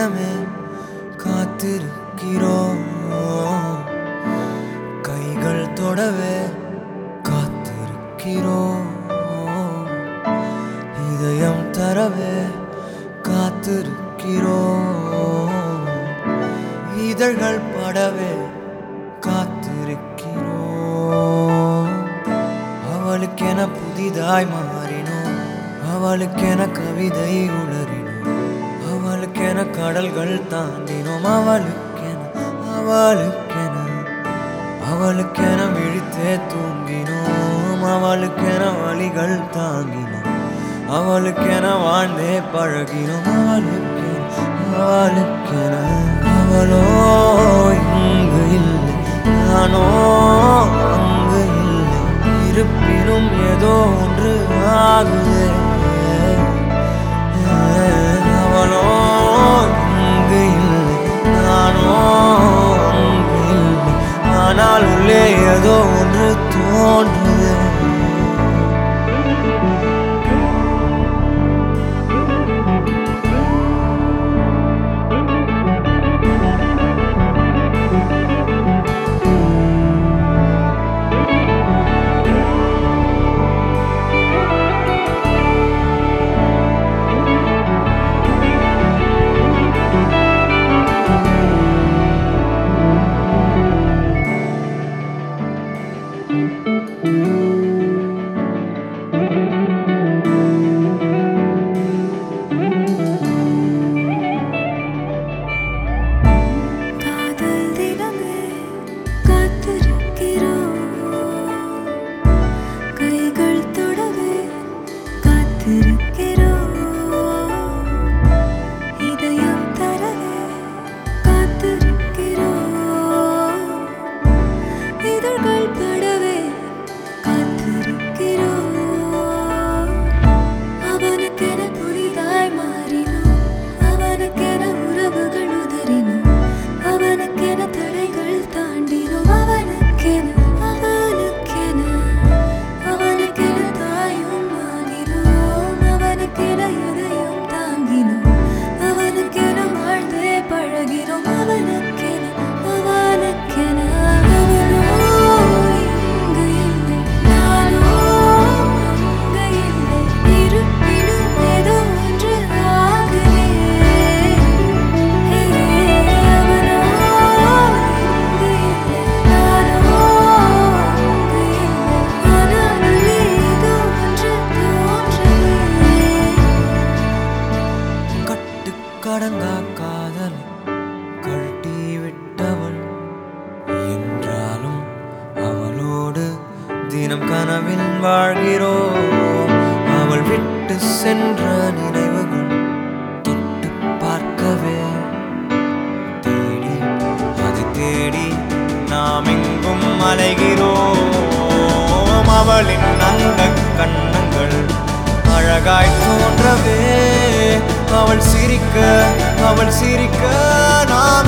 தினமே காத்திருக்கிறோம் கைகள் தொடவே காத்திருக்கிறோம் இதயம் தரவே காத்திருக்கிறோம் இதழ்கள் படவே காத்திருக்கிறோம் அவளுக்கென புதிதாய் மாறினோம் அவளுக்கென கவிதை உளறினோம் அவளுக்கென கடல்கள் தாண்டினோம் அவளுக்கென அவளுக்கென அவளுக்கென விழித்தே தூங்கினோம் அவளுக்கென வழிகள் தாங்கினோம் அவளுக்கென வாழ்ந்தே பழகினோம் அவளுக்கென அவளுக்கென அவளோ இங்கு இல்லை நானோ அங்கு இல்லை இருப்பினும் ஏதோ ஒன்று ஆகுதே அவளோ இங்கு இல்லை நானோ அங்கு இல்லை ஆனால் உள்ளே ஏதோ ஒன்று தோன்றுதே காதல் தினமே காத்திருக்கிறோம் கைகள் தொடவே காத்திருக்கிறோம் இதயம் தரவே காத்திருக்கிறோம் இதழ்கள் படவே காத்திருக்கிறோம் அவனுக்கென புதிதாய் மாறினோம் அவனுக்கென உறவுகள் உதறினோம் அவனுக்கென தடைகள் தாண்டினோம் அவனுக்கென அவனுக்கென அவனுக்கென தாயும் ஆகினோம் அவனுக்கென எதையும் தாங்கினோம் அவனுக்கென வாழ்ந்தே பழகினோம் அவனுக்கென அவனுக்கென அவனோ இங்கு இல்லை நானோ அங்கு இல்லை இருப்பினும் ஏதோ ஒன்று ஆகுதே அவனோ இங்கு இல்லை நானோ அங்கு இல்லை ஆனால் உள்ளே ஏதோ ஒன்று தோன்றுதே கட்டுக்கடங்கா காதல் கழட்டி விட்டவள் என்றாலும் அவளோடு தினம் கனவில் வாழ்கிறோம் அவள் விட்டு சென்ற நினைவுகள் தொட்டு பார்க்கவே தேடி அது தேடி நாம் எங்கும் அலைகிறோம் அவளின் அந்த கண்ணங்கள் அழகாய் தோன்றவே அவள் சிரிக்க அவள் சிரிக்க நான்